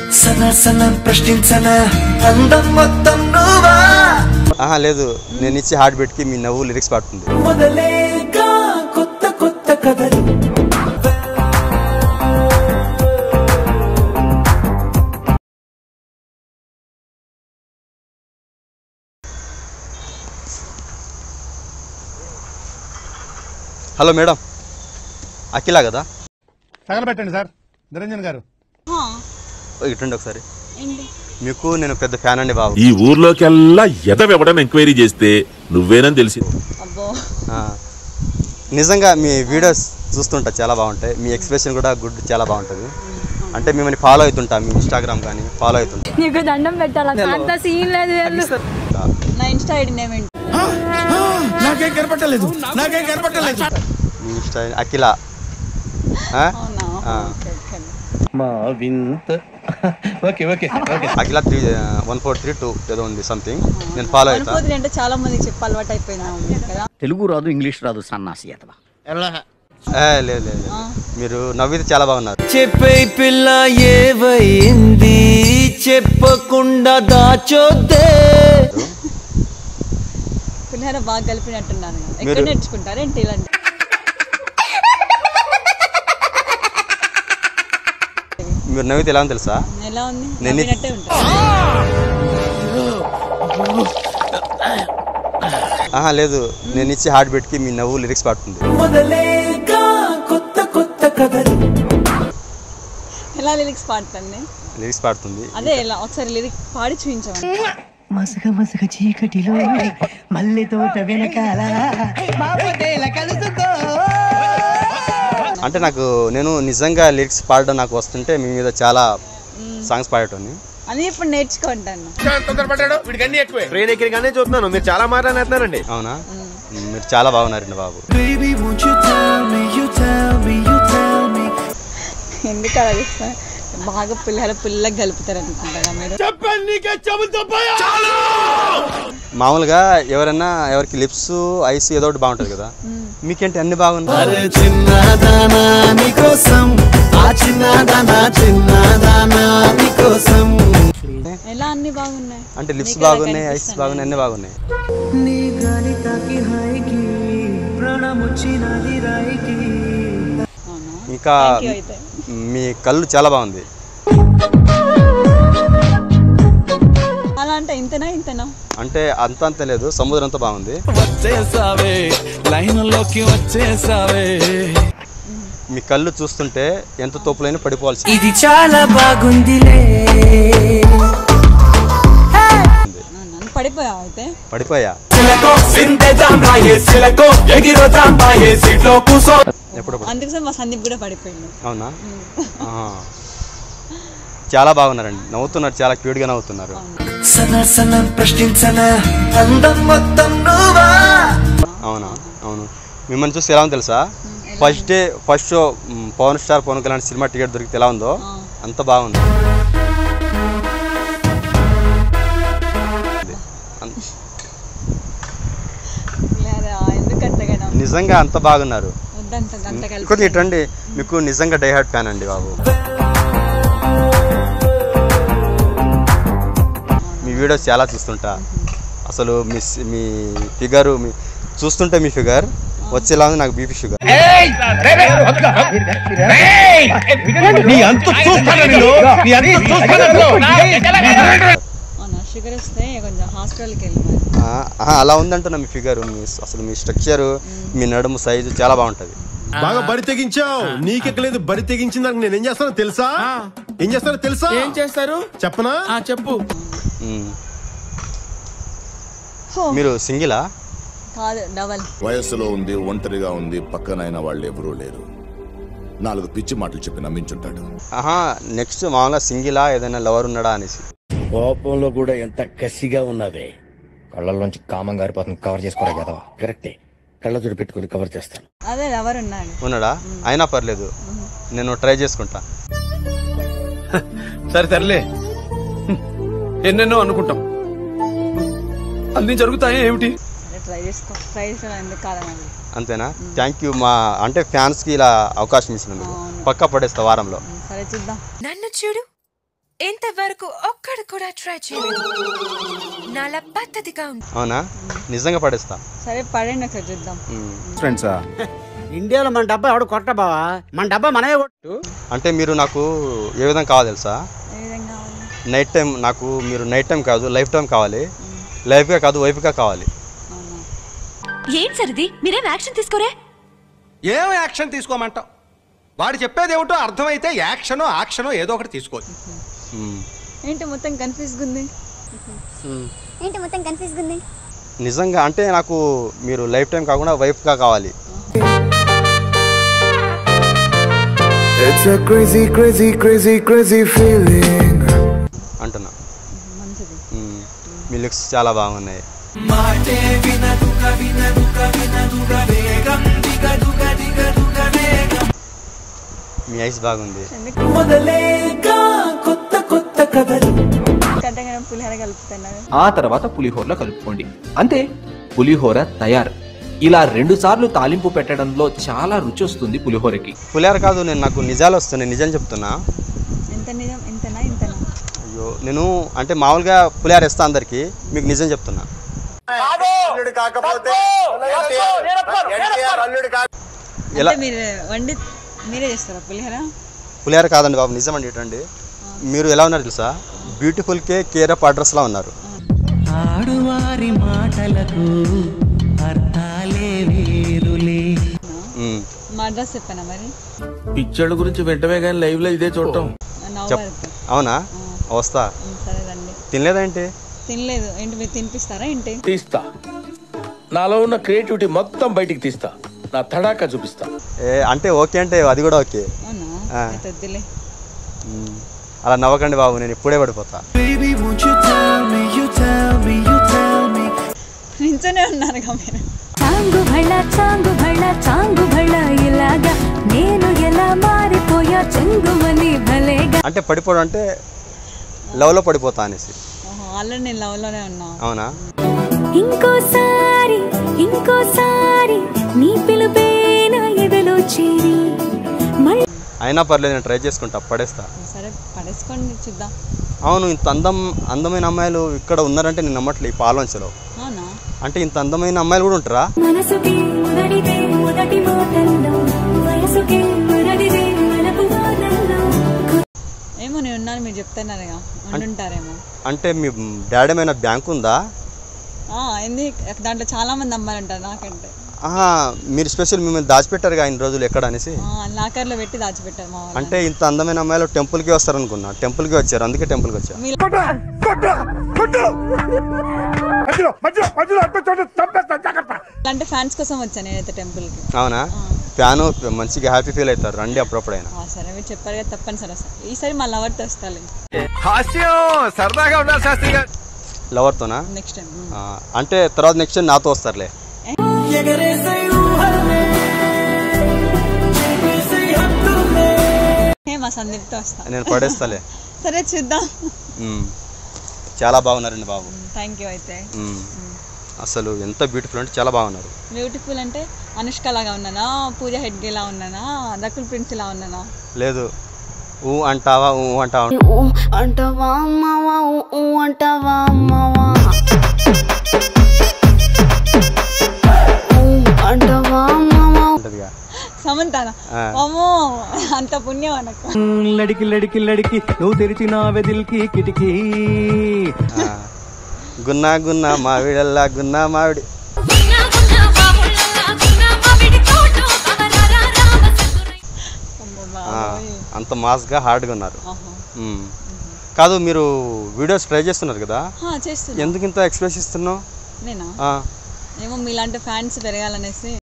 సన సన ప్రశ్నించన అందం మొత్తం నువ్వా ఆహా లేదు నేను ఇచ్చే హార్ట్ బీట్కి మీ నవ్వు లిరిక్స్ పాడుతుంది మొదలేగా కొత్త కొత్త కథలు హలో మేడం అఖిలా కదా తగలబెట్టండి సార్ నిరంజన్ గారు ఇటుండి ఒకసారి ఏంటి మీకు నేను పెద్ద ఫ్యాన్ అండి బాబు ఈ ఊర్లోకెల్లా ఎదవెవడం ఎంక్వైరీ చేస్తే నువ్వేనని తెలిసి అబ్బో ఆ, నిజంగా మీ వీడియోస్ చూస్తుంటా చాలా బాగుంటాయి మీ ఎక్స్ప్రెషన్ కూడా గుడ్ చాలా బాగుంటుంది అంటే మిమ్మల్ని ఫాలో అవుతుంటా మీ ఇన్స్టాగ్రామ్ కానీ ఫాలో అవుతుంటా నీకు దండం పెట్టాలి అంత సీన్ లేదు వెళ్ళు. నా ఇన్స్టా ఐడి నేమ్ ఏంటి నాకేం కనపట్టలేదు నాకేం కనపట్టలేదు మీ ఇన్స్టా అఖిలా ఆ? అవునా ఆ. Okay, okay. మా వింత okay okay okay Akhila three one four three two ఏదో ఉంది సంథింగ్ నేను ఫాలో అవుతా అనుకోతుంది అంటే చాలా మందికి చెప్పి అలవాటు అయిపోయినా కదా తెలుగు రాదు ఇంగ్లీష్ రాదు సన్నాసి అతవా ఏ, లేదు లేదు లేదు. మీరు నవ్వితే చాలా బాగున్నారు చెప్పే పిల్ల ఏవైంది చెప్పకుండా దాచొద్దే పులిహోర బాగా కలిపినట్టున్నాను కదా. ఎక్కడ మీరు- నేర్చుకుంటారేంటి ఇలాంటి మీరు నవ్వితే ఎలా ఉంది తెలుసా ఎలా ఉంది నేను- నవ్వినట్టే ఉంటుంది ఆహా లేదు నేను ఇచ్చే హార్ట్ బీట్కి మీ నవ్వు లిరిక్స్ పాడుతుంది మొదలేగా కొత్త కొత్త కథలు ఎలా లిరిక్స్ పాడతాను లిరిక్స్ పాడుతుంది అదే ఎలా ఒకసారి లిరిక్ పాడి చూపించమని మసక మసక చీకటిలో మల్లె తోట వెనకాల బాపతేల కలుసుకో అంటే నాకు నేను నిజంగా లిరిక్స్ పాడడం నాకు వస్తుంటే మీ మీద చాలా సాంగ్స్ పాడేటోని అని ఇప్పుడు నేర్చుకుంటాను తొందరపడ్డాడు వీడికి అన్ని ఎక్కువే ట్రైన్ ఎక్కడికనే చూస్తున్నాను మీరు చాలా మాట్లాడుతున్నారండి అవునా మీరు చాలా బాగున్నారండి బాబు Baby, won't you tell me, you tell me, you tell me ఎందుకు అలా చేస్తా బాగా పులిహోర పుల్లగా కలుపుతారు అనుకుంటారా మీరు మామూలుగా ఎవరైనా ఎవరికి లిప్స్ ఐస్ ఏదో ఒకటి బాగుంటుంది కదా మీకేంటి అన్ని బాగున్నాయి అరే చిన్నదానా నీకోసం ఆ చిన్నదానా చిన్నదానా నీకోసం ఎలా అన్ని బాగున్నాయి అంటే లిప్స్ మీకు ఎలా బాగున్నాయి ఐస్ కనిపిస్తున్నాయి? బాగున్నాయి అన్ని బాగున్నాయి నీ గాలి తాకి హాయికి ప్రాణముచ్చినది రాయికి అవునా ఇంకా Thank you అయితే మీ కళ్ళు చాలా బాగుంది అలా అంటే ఇంతనా ఇంతనా అంటే అంత అంత లేదు సముద్రంతో బాగుంది వచ్చేసావే లైన్లోకి వచ్చేసావే మీ కళ్ళు చూస్తుంటే ఎంత తోపులైనా పడిపోవాల్సి ఇది చాలా బాగుందిలే నన్ను పడిపోయావు అయితే పడిపోయా ఎప్పుడు అందుకోసం మా సందీప్ కూడా పడిపోయింది అవునా ఆహా. చాలా బాగున్నారండి నవ్వుతున్నారు చాలా క్యూట్గా నవ్వుతున్నారు సన సన ప్రశ్నించన అందం మొత్తం నువ్వా అవునా అవును మిమ్మల్ని చూసి ఎలా ఉందో తెలుసా ఫస్ట్ డే ఫస్ట్ షో మ్, పవన్ స్టార్ పవన్ కళ్యాణ్ సినిమా టికెట్ దొరికితే ఎలా ఉందో అంత బాగుంది అన్- లేదా ఎందుకు అంతగానో నిజంగా అంత బాగున్నారు వద్దంత అంత కలిపి ఇంకోటి ఇటండి మీకు నిజంగా డైహార్ట్ ఫ్యాన్ అండి బాబు మీ వీడియోస్ చాలా చూస్తుంటా అసలు మీ స్- మీ ఫిగర్ మీ చూస్తుంటే మీ ఫిగర్ వచ్చేలా ఉంది నాకు బీపీ షుగర్ అవునా షుగర్ వస్తే కొంచెం హాస్పిటల్కి వెళ్ళి మరి. ఆ, ఆహా, అలా ఉందంటున్నా మీ ఫిగర్ మీ అసలు మీ స్ట్రక్చర్ మీ నడుము సైజు చాలా బాగుంటది బాగా బరి తెగించావు నీకెక్కలేదు బరి తెగించిన దానికి నేను ఏం చేస్తానో తెలుసా ఏం చేస్తానో తెలుసా ఏం చేస్తారు చెప్పనా చెప్పు మ్. హో, మీరు సింగిలా కాదు డబల్ వయస్సులో ఉంది ఒంటరిగా ఉంది పక్కనైన వాళ్ళు ఎవరూ లేరు నాలుగు పిచ్చి మాటలు చెప్పి నమ్మించుంటాడు ఆహా నెక్స్ట్ మామూలుగా సింగిలా ఏదైనా లవర్ ఉన్నాడా అనేసి కోపంలో కూడా ఎంత కసిగా ఉన్నావే కళ్ళల్లోంచి కామం గారిపోతుంది కవర్ చేసుకోరా కదా కరెక్టే కళ్ళ చూడు పెట్టుకుని కవర్ చేస్తాను అదే ఎవరు ఉన్నాడు ఉన్నాడా అయినా పర్లేదు నేను ట్రై చేసుకుంటా సరే సర్లే ఎన్నెన్నో అనుకుంటాం అన్ని జరుగుతాయి ఏమిటి సరే ట్రై చేసుకో ట్రై చేసుకోవాలి ఎందుకు కాదన్నది అంతేనా థ్యాంక్ యూ మా అంటే ఫ్యాన్స్కి ఇలా అవకాశం ఇచ్చినందుకు అవును. పక్కా పడేస్తా వారంలో సరే చూద్దాం నన్ను చూడు ఇంతవరకు ఒక్కడు కూడా ట్రై చేయలేదు నాలా పద్ధతిగా ఉంది అవునా నిజంగా పడేస్తా సరే పడండి ఒకసారి చూద్దాం ఫ్రెండ్సా ఇండియాలో మన డబ్బా ఎవడు కొట్ట బావా మన డబ్బా మనమే కొట్టు అంటే మీరు నాకు ఏ విధంగా కావాలి తెలుసా ఏ విధంగా కావాలి? నైట్ టైం నాకు మీరు నైట్ టైం కాదు లైఫ్ టైం కావాలి లైఫ్గా కాదు వైఫ్గా కావాలి ఏం సరిది మీరేం యాక్షన్ తీసుకోరే ఏం యాక్షన్ తీసుకోమంటావు వాడు చెప్పేది ఏమిటో అర్థమైతే యాక్షనో యాక్షనో ఏదో ఒకటి తీసుకోవచ్చు మ్మ్. ఏంటి మొత్తం కన్ఫ్యూజ్గా ఉంది ఏంటి మొత్తం కన్ఫ్యూజ్ ఉంది నిజంగా అంటే నాకు మీరు లైఫ్ టైం కాకుండా వైఫ్గా కావాలి It's a crazy, crazy, crazy, crazy feeling. అంటున్నా మ్మ్. మీ లుక్స్ చాలా బాగున్నాయి మాటే వినదుగ వినదుగ వినదుగ వేగం దిగదుగ దిగదుగ వేగం మీ ఐస్ బాగుంది మొదలేగా కొత్త కొత్త కథలు కట్టగా పులిహోర కలుపుతున్నారు ఆ తర్వాత పులిహోరలో కలుపుకోండి అంతే పులిహోర తయారు ఇలా రెండు సార్లు తాలింపు పెట్టడంలో చాలా రుచి వస్తుంది పులిహోరకి పులిహార కాదు నేను నాకు నిజాలు వస్తున్నాయి నిజం చెప్తున్నా ఎంత నిజం ఇంతనా ఇంతనా అయ్యో నేను అంటే మామూలుగా పులిహార ఇస్తా అందరికి మీకు నిజం చెప్తున్నా ఎలా అంటే మీరు వండి మీరే చేస్తారా పులిహోర పులిహార కాదండి బాబు నిజం అండి ఏంటండి మీరు ఎలా ఉన్నారు తెలుసా బ్యూటిఫుల్ కే కేర్ ఆఫ్ అడ్రస్లా ఉన్నారు ఆడువారి మాటలకు అర్థాలే వేరులే మ్మ్. మా అడ్రస్ చెప్పానా మరి పిచ్చోళ్ళ గురించి వెంటనే కానీ లైవ్ లో ఇదే చూడటం నవ్వు చెప్ వరకు. అవునా వస్తా ఉమ్, సరే రండి తినలేదేంటి తినలేదు ఏంటి మీరు తినిపిస్తారా ఏంటి తీస్తా నాలో ఉన్న క్రియేటివిటీ మొత్తం బయటికి తీస్తా నా తడాకా చూపిస్తా ఏ అంటే ఓకే అంటే అది కూడా ఓకే అవునా ఆ. అయితే వద్దులే మ్మ్. అలా నవ్వకండి బాబు నేను ఇప్పుడే పడిపోతా Baby, won't you tell me, you tell me, you tell me నించొనే ఉన్నారుగా మీరు చాంగు భళ చాంగు భళ చాంగు భళ ఇలాగా నేను ఎలా మారిపోయా చెంగుమని భలేగా అంటే పడిపోవడం అంటే లవ్లో పడిపోతా అనేసి ఓహో ఆల్రెడీ నేను లవ్లోనే ఉన్నా అవునా ఇంకోసారి ఇంకోసారి నీ పిలుపే నా ఎదలో చేరి మళ్ళీ అయినా పర్లేదు నేను ట్రై చేసుకుంటా పడేస్తా సరే పడేసుకోండి చూద్దాం అవును ఇంత అందం అందమైన అమ్మాయిలు ఇక్కడ ఉన్నారంటే నేను నమ్మట్లే ఈ పాలంచలో అవునా అంటే ఇంత అందమైన అమ్మాయిలు కూడా ఉంటారా మనసుకి మొదటిదే మొదటి మాటల్లో వయసుకి మొదటిదే వలపు వాదల్లో ఏమో నేను ఉన్నాను మీరు చెప్తున్నారుగా ఉండుంటారేమో అంటే మీ డాడీ ఏమైనా బ్యాంక్ ఉందా ఆ, ఏంది దాంట్లో చాలా మంది అమ్మాయిలు ఉంటారు నాకంటే ఆహా మీరు స్పెషల్ మిమ్మల్ని దాచిపెట్టారుగా ఇన్ని రోజులు ఎక్కడ అనేసి ఆ, లాకర్లో పెట్టి దాచిపెట్టారు మా వాళ్ళు అంటే ఇంత అందమైన అమ్మాయిలు టెంపుల్కి వస్తారనుకున్నా టెంపుల్కి వచ్చారు అందుకే టెంపుల్కి వచ్చారు మీ- అంటే ఫ్యాన్స్ కోసం వచ్చాను నేనైతే టెంపుల్కి అవునా ఫ్యాను మంచిగా హ్యాపీ ఫీల్ అవుతారు రండి అప్పుడప్పుడైనా ఆ, సరే మీరు చెప్పారు కదా తప్పనిసరి వస్తాను ఈసారి మా లవర్తో వస్తాను హాస్యం సరదాగా ఉండాలి శాస్త్రి గారు లవర్తోనా నెక్స్ట్ టైం ఆ, అంటే తర్వాత నెక్స్ట్ నాతో వస్తారులే ఎగరేసే ఊహల్నే చేసే హద్దుల్నే ఏ మా సందీప్తో వస్తా నేను పడేస్తాలే సరే చూద్దాం మ్మ్. చాలా బాగున్నారండి బాబు థ్యాంక్ యూ అయితే మ్మ్. అసలు ఎంత బ్యూటిఫుల్ అంటే చాలా బాగున్నారు బ్యూటిఫుల్ అంటే అనుష్క లాగా ఉన్నానా పూజ హెడ్గే లా ఉన్నానా రకుల్ ప్రిన్స్ లా ఉన్నానా లేదు ఊ అంటావా ఊ అంటావా అంటావా అమ్మావా ఊ అంటావా అమ్మావా ఊ అంటావా అమ్మావా ఉంటదిగా సమంతానా ఆ. అమ్మో అంత పుణ్యం అనకు లడికి లడికి లడికి నువ్వు తెరిచిన వెదిల్కి కిటికీ ఆ. గున్నా గున్నా మావిడల్లా గున్నా మావిడి ఆ, అంత మాస్గా హార్డ్గా ఉన్నారు ఆహా. మ్మ్. కాదు మీరు వీడియోస్ ట్రై చేస్తున్నారు కదా ఆ, చేస్తున్నా ఎందుకు ఇంత ఎక్స్ప్రెస్ ఇస్తున్నావు నేనా ఆ, ఏమో మీలాంటి ఫ్యాన్స్ పెరగాలనేసి